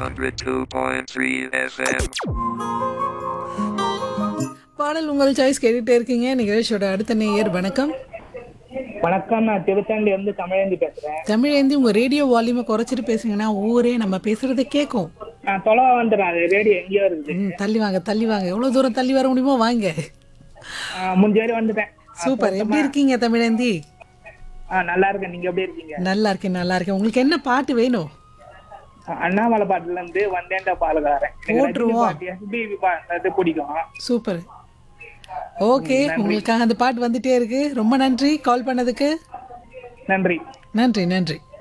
102.3 FM. பாடல் உங்கள் choice கேட்டுட்டே இருக்கீங்க நிகழ்ச்சியோட அடுத்த நேயர் வணக்கம் வணக்கம் நான் திருத்தண்டி வந்து தமிழேந்தி பேசுறேன் தமிழேந்தி உங்க ரேடியோ வால்யூமை குறைச்சிட்டு பேசுங்கன்னா ஊரே நம்ம பேசுறதை கேட்கும் நான் தொலைவா வந்துடுறேன் அது ரேடியோ எங்கேயோ இருக்குது ம், தள்ளி வாங்க தள்ளி வாங்க எவ்வளவு தூரம் தள்ளி வர முடியுமோ வாங்க ஆ, முஞ்சேரி வந்துட்டேன் சூப்பர் எப்படி இருக்கீங்க தமிழேந்தி ஆ, நல்லா இருக்கேன் நீங்க எப்படி இருக்கீங்க நல்லா இருக்கேன் நல்லா இருக்கேன் உங்களுக்கு என்ன பாட்டு வேணும் ஆ, அண்ணாமலை பாட்டுல இருந்து வந்தேன்டா பாலுகாரன் எனக்கு ரஜினி போட்டுருவோம். பாட்டு, SPB பாட்டு அது பிடிக்கும் சூப்பர் ஓகே உங்களுக்காக அந்த பாட்டு வந்துட்டே இருக்கு ரொம்ப நன்றி கால் பண்ணதுக்கு நன்றி நன்றி நன்றி